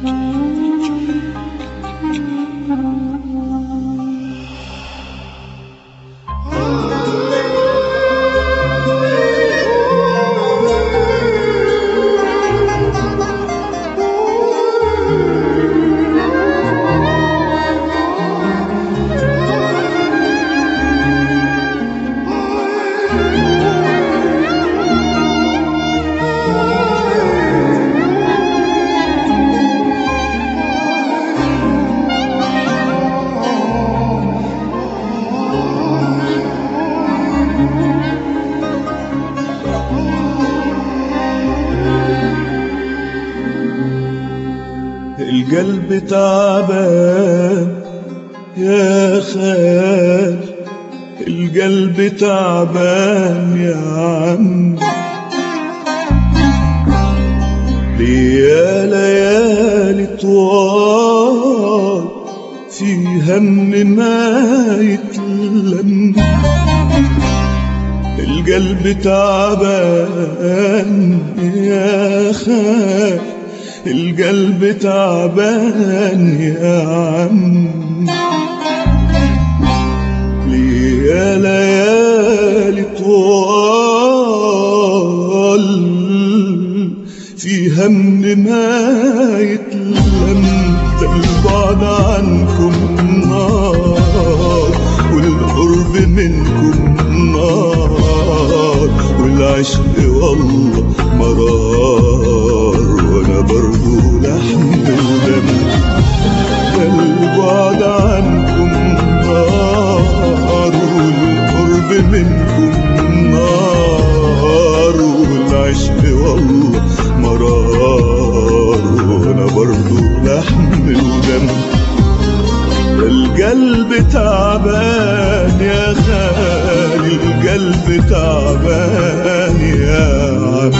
القلب تعبان يا خال القلب تعبان يا عم ليا ليالي طوال في هم ما يتلم القلب تعبان يا خال القلب تعبان يا عم ليا ليالي طوال في هم ما يتلم ده البعد عنكم نار والقرب منكم نار والعشق والله مرار وانا برضو لحم ودم ده البعد عنكم نار والقرب منكم نار والعشق والله مرار وانا برضو لحم ودم ده القلب تعبان يا خالي القلب تعبان يا عم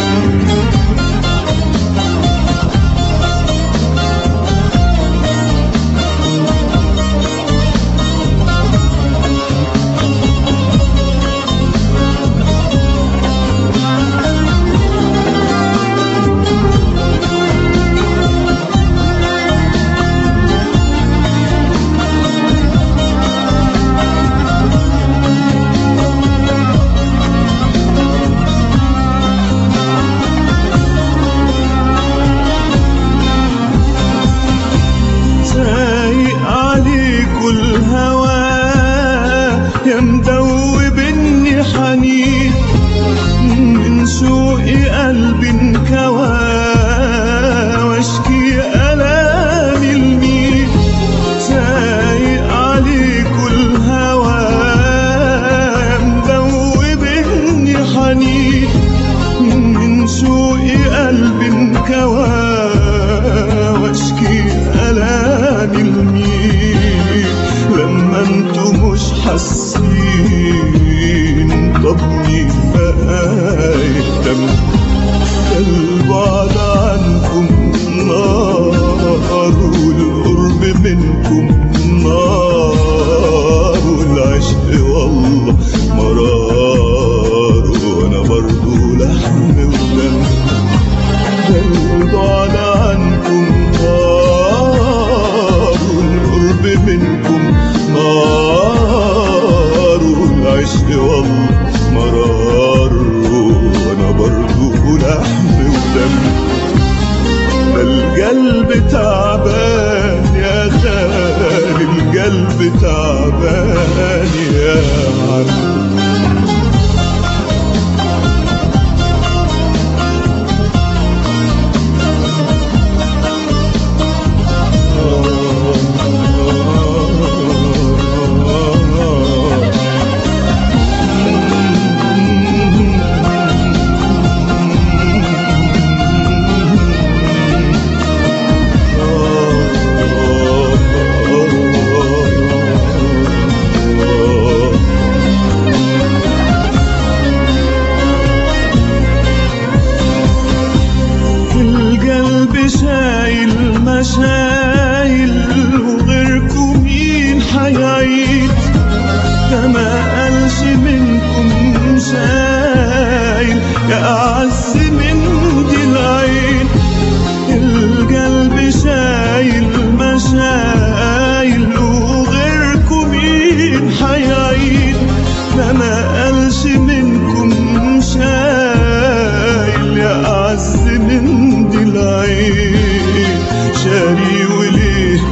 سايق عليك الهوى يا مدوبني حنين من شوقي قلبي انكوى واشكي الامي لمين سايق عليك الهوى يا مدوبني حنين من شوقي قلبي انكوى واشكي الامي لمين لما انتوا مش حاسين طب مين بقى يهتم البعد عنكم نار والقرب منكم نار والعشق والله مرار وانا برضو لحم ودم البعد عنكم نار والقرب منكم نار والعشق والله مرار وانا برضو لحم ودم ده القلب تعبان يا خالي القلب تعبان يا عم القلب شايل مشايل وغيركم مين حيعيد ده ما قالش منكم شايل يا أعز من دي العين القلب أعز من دي العين شاري وليه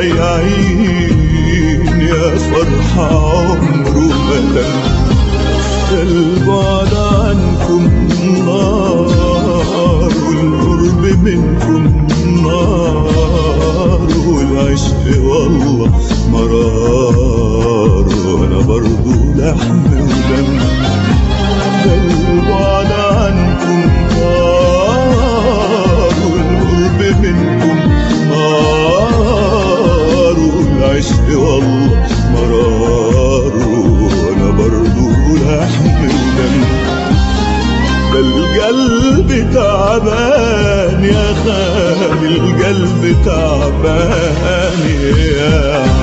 بياعين يا فرحة عمره ما تم البعد عنكم نار والقرب منكم نار والعشق والله مرار وانا برضو لحم ودم البعد عنكم نار والقرب منكم نار والعشق والله مرار وانا برضو لحم ودم ده القلب تعبان يا خالي القلب تعبان يا